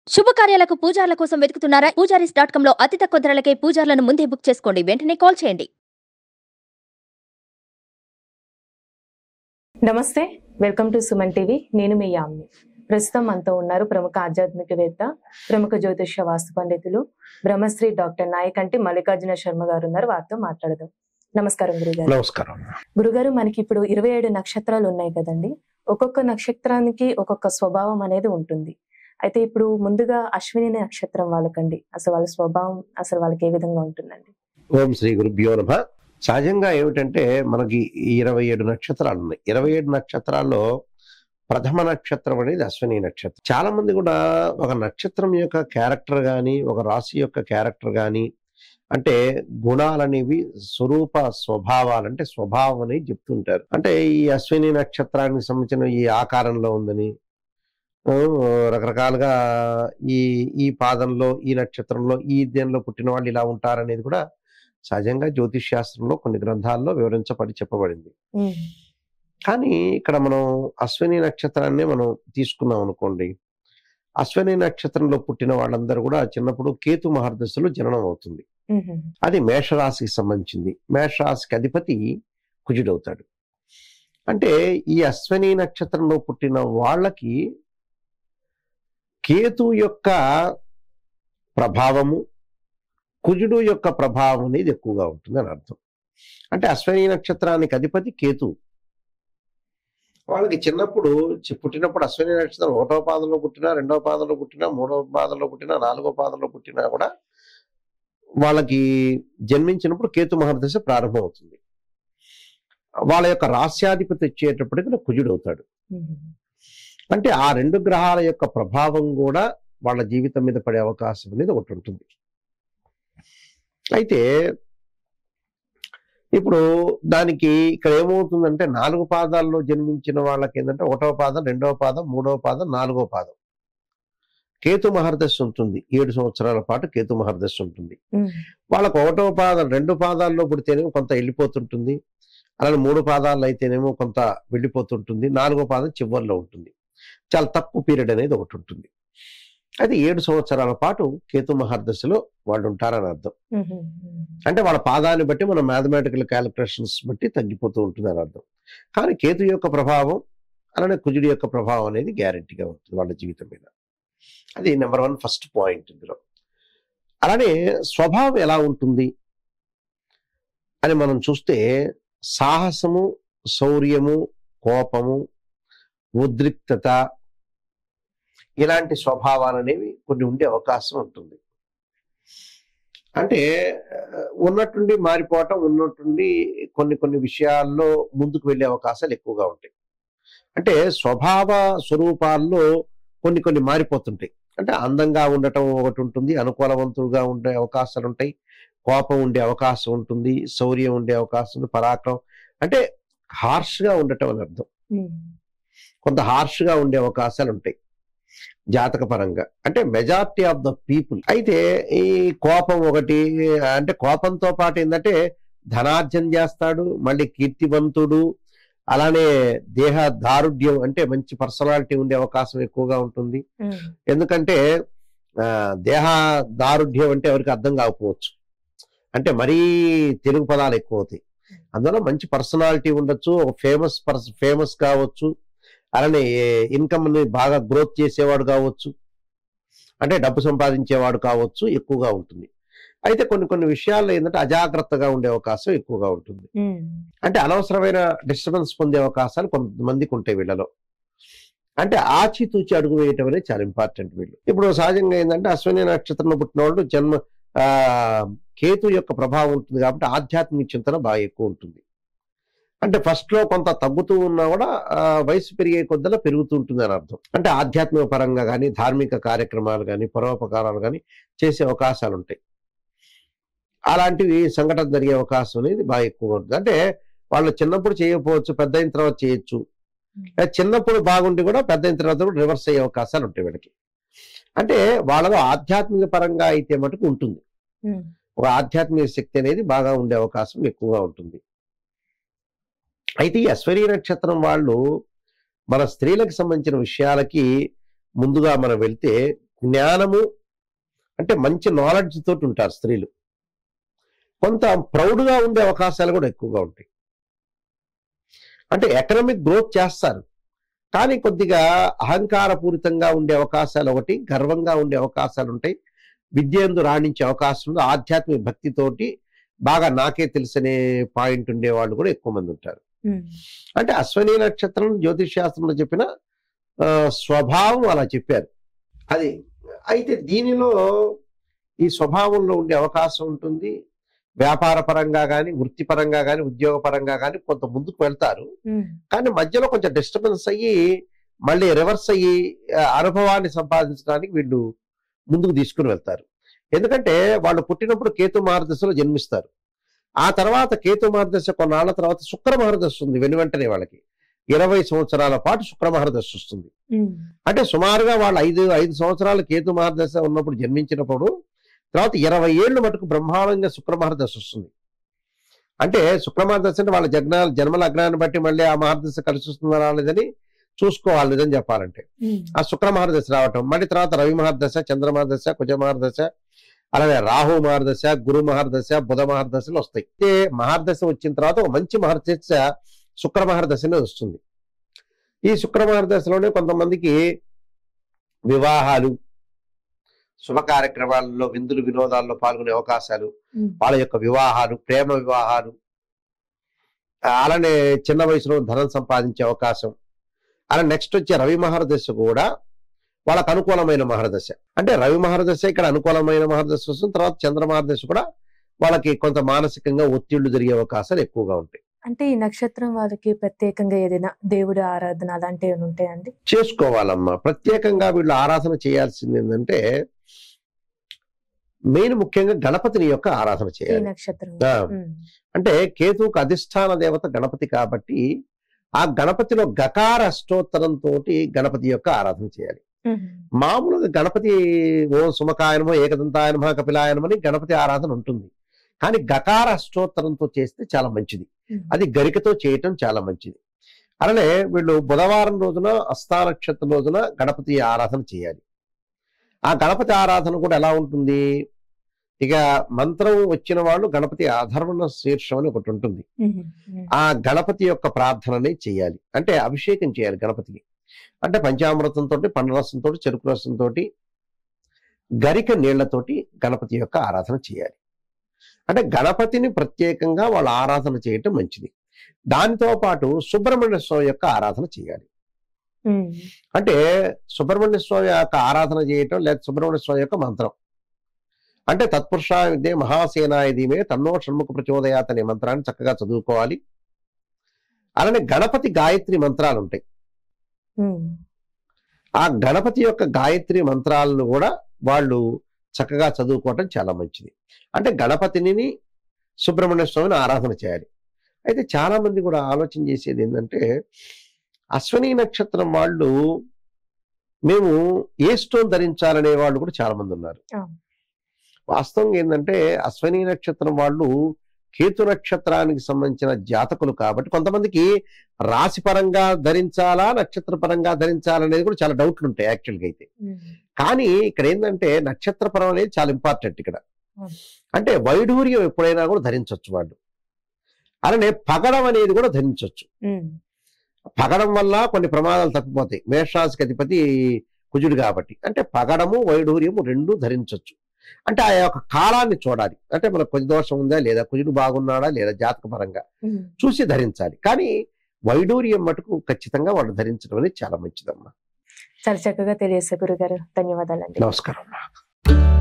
శుభకార్యాలకు పూజార్ల కోసం వెతుకుతున్నారా Poojaris dot com లో అతి తక్కువ ధరలకే పూజార్లను ముందే బుక్ చేసుకోండి వెంటనే కాల్ చేయండి నమస్తే వెల్కమ్ టు సుమన్ టీవీ నేను మీ యామ్ని ప్రస్తుతం మనతో ఉన్నారు ప్రముఖ ఆధ్యాత్మికవేత్త ప్రముఖ జ్యోతిష్య వాస్తు పండితులు బ్రహ్మశ్రీ డాక్టర్ నాయకంటి మల్లికార్జున శర్మ గారు ఉన్నారు వారితో మాట్లాడదాం నమస్కారం గురుగారు నమస్కారం గురుగారు మనకి ఇప్పుడు ఇరవై ఏడు నక్షత్రాలు ఉన్నాయి కదండి ఒక్కొక్క నక్షత్రానికి ఒక్కొక్క స్వభావం అనేది ఉంటుంది అయితే ఇప్పుడు ముందుగా అశ్విని నక్షత్రం వాళ్ళకండి అసలు వాళ్ళ స్వభావం అసలు వాళ్ళకి ఏ విధంగా ఉంటుందండి ఓం శ్రీ గురుభ్యో నమ సహజంగా ఏమిటంటే మనకి ఈ ఇరవై ఏడు నక్షత్రాలు ఉన్నాయి ఇరవై ఏడు నక్షత్రాల్లో ప్రథమ నక్షత్రం అనేది అశ్విని నక్షత్రం చాలా మంది కూడా ఒక నక్షత్రం యొక్క క్యారెక్టర్ కానీ ఒక రాశి యొక్క క్యారెక్టర్ కానీ అంటే గుణాలనేవి స్వరూప స్వభావాలు అంటే స్వభావం అని చెప్తుంటారు అంటే ఈ అశ్విని నక్షత్రానికి సంబంధించిన ఈ ఆకారంలో ఉందని ఆ, రకరకాలుగా ఈ ఈ పాదంలో ఈ నక్షత్రంలో ఈ దేనిలో పుట్టిన వాళ్ళు ఇలా ఉంటారనేది కూడా సహజంగా జ్యోతిష్ శాస్త్రంలో కొన్ని గ్రంథాల్లో వివరించబడి చెప్పబడింది కానీ ఇక్కడ మనం అశ్విని నక్షత్రాన్ని మనం తీసుకున్నాం అనుకోండి అశ్విని నక్షత్రంలో పుట్టిన వాళ్ళందరూ కూడా చిన్నప్పుడు కేతు మహర్దశలో జననం అవుతుంది మ్మ్. అది మేషరాశికి సంబంధించింది మేషరాశికి అధిపతి కుజుడవుతాడు అంటే ఈ అశ్విని నక్షత్రంలో పుట్టిన వాళ్ళకి కేతు యొక్క ప్రభావము కుజుడు యొక్క ప్రభావం అనేది ఎక్కువగా ఉంటుంది అని అర్థం అంటే అశ్విని నక్షత్రానికి అధిపతి కేతు వాళ్ళకి చిన్నప్పుడు చి- పుట్టినప్పుడు అశ్విని నక్షత్రం ఒకటో పాదంలో పుట్టినా రెండవ పాదంలో పుట్టినా మూడవ పాదంలో పుట్టినా నాలుగో పాదంలో పుట్టినా కూడా వాళ్ళకి జన్మించినప్పుడు కేతు మహర్దశ ప్రారంభమవుతుంది వాళ్ళ యొక్క రాస్యాధిపతి వచ్చేటప్పటికి కుజుడు అవుతాడు మ్మ్. అంటే ఆ రెండు గ్రహాల యొక్క ప్రభావం కూడా వాళ్ళ జీవితం మీద పడే అవకాశం అనేది ఒకటి ఉంటుంది అయితే ఇప్పుడు దానికి ఇక్కడ ఏమవుతుందంటే నాలుగు పాదాల్లో జన్మించిన వాళ్ళకి ఏంటంటే ఒకటవ పాదం రెండవ పాదం మూడవ పాదం నాలుగవ పాదం కేతు మహర్దశ ఉంటుంది ఏడు సంవత్సరాల పాటు కేతు మహర్దశ ఉంటుంది మ్మ్. వాళ్ళకు ఒకటవ పాదం రెండు పాదాల్లో పుడితేనేమో కొంత వెళ్ళిపోతుంటుంది అలానే మూడు పాదాల్లో అయితేనేమో కొంత వెళ్ళిపోతుంటుంది నాలుగో పాదం చివరిలో ఉంటుంది చాలా తక్కువ పీరియడ్ అనేది ఒకటి ఉంటుంది అది ఏడు సంవత్సరాల పాటు కేతు మహర్దశలో వాళ్ళు ఉంటారని అర్థం మ్మ్. అంటే వాళ్ళ పాదాన్ని బట్టి మన మ్యాథమెటికల్ క్యాలిక్యులేషన్స్ బట్టి తగ్గిపోతూ ఉంటుంది అని అర్థం కానీ కేతు యొక్క ప్రభావం అలానే కుజుడి యొక్క ప్రభావం అనేది గ్యారెంటీగా ఉంటుంది వాళ్ళ జీవితం మీద అది నెంబర్ వన్ ఫస్ట్ పాయింట్ ఇందులో అలానే స్వభావం ఎలా ఉంటుంది అని మనం చూస్తే సాహసము శౌర్యము కోపము ఉద్రిక్తత ఇలాంటి స్వభావాలు అనేవి కొన్ని ఉండే అవకాశం ఉంటుంది అంటే ఆ, ఉన్నట్టుండి మారిపోవటం ఉన్నట్టుండి కొన్ని కొన్ని విషయాల్లో ముందుకు వెళ్ళే అవకాశాలు ఎక్కువగా ఉంటాయి అంటే స్వభావ స్వరూపాల్లో కొన్ని కొన్ని మారిపోతుంటాయి అంటే అందంగా ఉండటం ఒకటి ఉంటుంది అనుకూలవంతుడుగా ఉండే అవకాశాలు ఉంటాయి కోపం ఉండే అవకాశం ఉంటుంది శౌర్యం ఉండే అవకాశం ఉంది పరాక్రమం అంటే హార్ష్గా ఉండటం అని అర్థం మ్మ్. కొంత హార్ష్గా ఉండే అవకాశాలు ఉంటాయి జాతక పరంగా అంటే మెజారిటీ ఆఫ్ ద పీపుల్ అయితే ఈ కోపం ఒకటి అంటే కోపంతో పాటు ఏంటంటే ధనార్జన చేస్తాడు మళ్ళీ కీర్తివంతుడు అలానే దేహ దారుఢ్యం అంటే మంచి పర్సనాలిటీ ఉండే అవకాశం ఎక్కువగా ఉంటుంది మ్మ్. ఎందుకంటే ఆ, దేహ దారుఢ్యం అంటే ఎవరికి అర్థం కాకపోవచ్చు అంటే మరీ తెలుగు పదాలు ఎక్కువ అవుతాయి అందువల్ల మంచి పర్సనాలిటీ ఉండొచ్చు ఒక ఫేమస్ పర్సన్ ఫేమస్ కావచ్చు అలానే ఇన్కమ్ ని బాగా గ్రోత్ చేసేవాడు కావచ్చు అంటే డబ్బు సంపాదించేవాడు కావచ్చు ఎక్కువగా ఉంటుంది అయితే కొన్ని కొన్ని విషయాల్లో ఏంటంటే అజాగ్రత్తగా ఉండే అవకాశం ఎక్కువగా ఉంటుంది మ్మ్. అంటే అనవసరమైన డిస్టర్బెన్స్ పొందే అవకాశాలు కొంతమందికి ఉంటాయి వీళ్ళలో అంటే ఆచితూచి అడుగు వేయటం అనేది చాలా ఇంపార్టెంట్ వీళ్ళు ఇప్పుడు సహజంగా ఏంటంటే అశ్విని నక్షత్రంలో పుట్టిన వాళ్ళు జన్మ ఆ కేతు యొక్క ప్రభావం ఉంటుంది కాబట్టి ఆధ్యాత్మిక చింతన బాగా ఎక్కువ ఉంటుంది అంటే ఫస్ట్ లో కొంత తగ్గుతూ ఉన్నా కూడా ఆ, వయసు పెరిగే కొద్దలా పెరుగుతూ ఉంటుంది అని అర్థం అంటే ఆధ్యాత్మిక పరంగా కానీ ధార్మిక కార్యక్రమాలు కానీ పరోపకారాలు కానీ చేసే అవకాశాలు ఉంటాయి అలాంటివి సంఘటన జరిగే అవకాశం అనేది బాగా ఎక్కువ ఉంటుంది అంటే వాళ్ళు చిన్నప్పుడు చేయకపోవచ్చు పెద్ద అయిన తర్వాత చేయొచ్చు లేదా చిన్నప్పుడు బాగుండి కూడా పెద్ద అయిన తర్వాత కూడా రివర్స్ అయ్యే అవకాశాలు ఉంటాయి వీళ్ళకి అంటే వాళ్ళలో ఆధ్యాత్మిక పరంగా అయితే మటుకు ఉంటుంది మ్మ్. ఒక ఆధ్యాత్మిక శక్తి అనేది బాగా ఉండే అవకాశం ఎక్కువగా ఉంటుంది అయితే ఈ అశ్వరీ నక్షత్రం వాళ్ళు మన స్త్రీలకు సంబంధించిన విషయాలకి ముందుగా మనం వెళ్తే జ్ఞానము అంటే మంచి నాలెడ్జ్ తోటి ఉంటారు స్త్రీలు కొంత ప్రౌడ్గా ఉండే అవకాశాలు కూడా ఎక్కువగా ఉంటాయి అంటే ఎకనామిక్ గ్రోత్ చేస్తారు కానీ కొద్దిగా అహంకారపూరితంగా ఉండే అవకాశాలు ఒకటి గర్వంగా ఉండే అవకాశాలు ఉంటాయి విద్యందు రాణించే అవకాశం ఉంది ఆధ్యాత్మిక భక్తితోటి బాగా నాకే తెలిసనే పాయింట్ ఉండే వాళ్ళు కూడా ఎక్కువ మంది ఉంటారు ఉమ్, అంటే అశ్వని నక్షత్రం జ్యోతిష్ శాస్త్రంలో చెప్పిన ఆ, స్వభావం అలా చెప్పారు అది అయితే దీనిలో ఈ స్వభావంలో ఉండే అవకాశం ఉంటుంది వ్యాపార పరంగా కానీ వృత్తిపరంగా కానీ ఉద్యోగ పరంగా కానీ కొంత ముందుకు వెళ్తారు ఉమ్, కానీ మధ్యలో కొంచెం డిస్టర్బెన్స్ అయ్యి మళ్ళీ రివర్స్ అయ్యి ఆ, అనుభవాన్ని సంపాదించడానికి వీళ్ళు ముందుకు తీసుకుని వెళ్తారు ఎందుకంటే వాళ్ళు పుట్టినప్పుడు కేతు మహారదశలో జన్మిస్తారు ఆ తర్వాత కేతు మహారదశ కొన్నాళ్ళ తర్వాత శుక్ర మహారదశ ఉంది వెను వెంటనే వాళ్ళకి ఇరవై సంవత్సరాల పాటు శుక్ర మహారదశ వస్తుంది ఉమ్, అంటే సుమారుగా వాళ్ళు ఐదు ఐదు సంవత్సరాలు కేతు మహారదశ ఉన్నప్పుడు జన్మించినప్పుడు తర్వాత ఇరవై ఏళ్ళు మటుకు బ్రహ్మాండంగా శుక్ర మహారదశ వస్తుంది అంటే శుక్ర మహారదశ అంటే వాళ్ళ జగ్న జన్మ లగ్నాన్ని బట్టి మళ్ళీ ఆ మహారదశ కలిసి వస్తుందా రాలేదని చూసుకోవాలి నిజం చెప్పాలంటే ఉమ్, ఆ శుక్ర మహారదశ రావటం మళ్ళీ తర్వాత రవి మహారదశ చంద్ర మహారదశ కుజ మహారదశ అలాగే రాహు మహారదశ గురు మహారదశ బుధ మహారదశలు వస్తాయి అయితే మహారదశ వచ్చిన తర్వాత ఒక మంచి మహారదశ శుక్ర మహారదశనే వస్తుంది ఈ శుక్ర మహారదశలోనే కొంతమందికి వివాహాలు శుభ కార్యక్రమాలలో విందులు వినోదాల్లో పాల్గొనే అవకాశాలు ఉమ్, వాళ్ళ యొక్క వివాహాలు ప్రేమ వివాహాలు ఆ, అలానే చిన్న వయసులో ధనం సంపాదించే అవకాశం అలా నెక్స్ట్ వచ్చే రవి మహారదశ కూడా వాళ్ళకు అనుకూలమైన మహారదశ అంటే రవి మహారదశ ఇక్కడ అనుకూలమైన మహారదశ వస్తుంది తర్వాత చంద్ర మహారదశ కూడా వాళ్ళకి కొంత మానసికంగా ఒత్తిళ్లు జరిగే అవకాశాలు ఎక్కువగా ఉంటాయి అంటే ఈ నక్షత్రం వాళ్ళకి ప్రత్యేకంగా ఏదైనా దేవుడి ఆరాధన అలాంటివి ఏమైనా ఉంటాయండి చేసుకోవాలమ్మా ప్రత్యేకంగా వీళ్ళు ఆరాధన చేయాల్సింది ఏంటంటే మెయిన్ ముఖ్యంగా గణపతిని యొక్క ఆరాధన ఈ చేయాలి నక్షత్రం ఆ. ఉమ్, అంటే కేతువుకు అధిష్టాన దేవత గణపతి కాబట్టి ఆ గణపతిలో గకార అష్టోత్తరంతో గణపతి యొక్క ఆరాధన చేయాలి ఉమ్, మామూలుగా గణపతి ఓం సుమకాయనమో ఏకదంతాయనమో కపిలాయనమని గణపతి ఆరాధన ఉంటుంది కానీ గకార అష్టోత్తరంతో చేస్తే చాలా మంచిది ఉమ్, అది గరికతో చేయటం చాలా మంచిది అలానే వీళ్ళు బుధవారం రోజున అస్థా నక్షత్రం రోజున గణపతి ఆరాధన చేయాలి ఆ గణపతి ఆరాధన కూడా ఎలా ఉంటుంది ఇక మంత్రం వచ్చిన వాళ్ళు గణపతి అధర్వణ శీర్షం అని ఒకటి ఉంటుంది ఉమ్, ఉమ్, ఆ గణపతి యొక్క ప్రార్థనని చేయాలి అంటే అభిషేకం చేయాలి గణపతికి అంటే పంచామృతంతో పండరసంతో చెరుకు రసంతో గరిక నీళ్లతోటి గణపతి యొక్క ఆరాధన చేయాలి అంటే గణపతిని ప్రత్యేకంగా వాళ్ళ ఆరాధన చేయటం మంచిది దానితో పాటు సుబ్రహ్మణ్య స్వామి యొక్క ఆరాధన చేయాలి ఉమ్, అంటే సుబ్రహ్మణ్య స్వామి యొక్క ఆరాధన చేయటం లేదా సుబ్రహ్మణ్య స్వామి యొక్క మంత్రం అంటే తత్పురుష విద్య మహాసేనాయుధిమే తన్నో షణ్ముఖ ప్రచోదయాత్ అనే మంత్రాన్ని చక్కగా చదువుకోవాలి అలానే గణపతి గాయత్రి మంత్రాలు ఉంటాయి ఉమ్, ఆ గణపతి యొక్క గాయత్రి మంత్రాలను కూడా వాళ్ళు చక్కగా చదువుకోవటం చాలా మంచిది అంటే గణపతిని సుబ్రహ్మణ్య స్వామిని ఆరాధన చేయాలి అయితే చాలా మంది కూడా ఆలోచన చేసేది ఏంటంటే అశ్వని నక్షత్రం వాళ్ళు మేము ఏ స్టోన్ ధరించాలనే వాళ్ళు కూడా చాలా మంది ఉన్నారు ఆ. వాస్తవంగా ఏంటంటే అశ్వని నక్షత్రం వాళ్ళు కేతు నక్షత్రానికి సంబంధించిన జాతకులు కాబట్టి కొంతమందికి రాశి పరంగా ధరించాలా నక్షత్ర పరంగా ధరించాలనేది కూడా చాలా డౌట్లు ఉంటాయి యాక్చువల్గా అయితే ఉమ్, కానీ ఇక్కడ ఏంటంటే నక్షత్ర పరం అనేది చాలా ఇంపార్టెంట్ ఇక్కడ అవును. అంటే వైఢూర్యం ఎప్పుడైనా కూడా ధరించవచ్చు వాళ్ళు అలానే పగడం అనేది కూడా ధరించవచ్చు ఉమ్, పగడం వల్ల కొన్ని ప్రమాదాలు తప్పిపోతాయి మేషరాశికి అధిపతి కుజుడు కాబట్టి అంటే పగడము వైఢూర్యము రెండు ధరించవచ్చు అంటే ఆ యొక్క కాలాన్ని చూడాలి అంటే మనకు కుజ దోషం ఉందా లేదా కుజుడు బాగున్నాడా లేదా జాతక పరంగా ఉమ్. చూసి ధరించాలి కానీ వైడూర్యం మటుకు ఖచ్చితంగా వాళ్ళు ధరించడం అనేది చాలా మంచిదమ్మా చాలా చక్కగా తెలియజేస్తారు గురుగారు ధన్యవాదాలండి నమస్కారం అమ్మా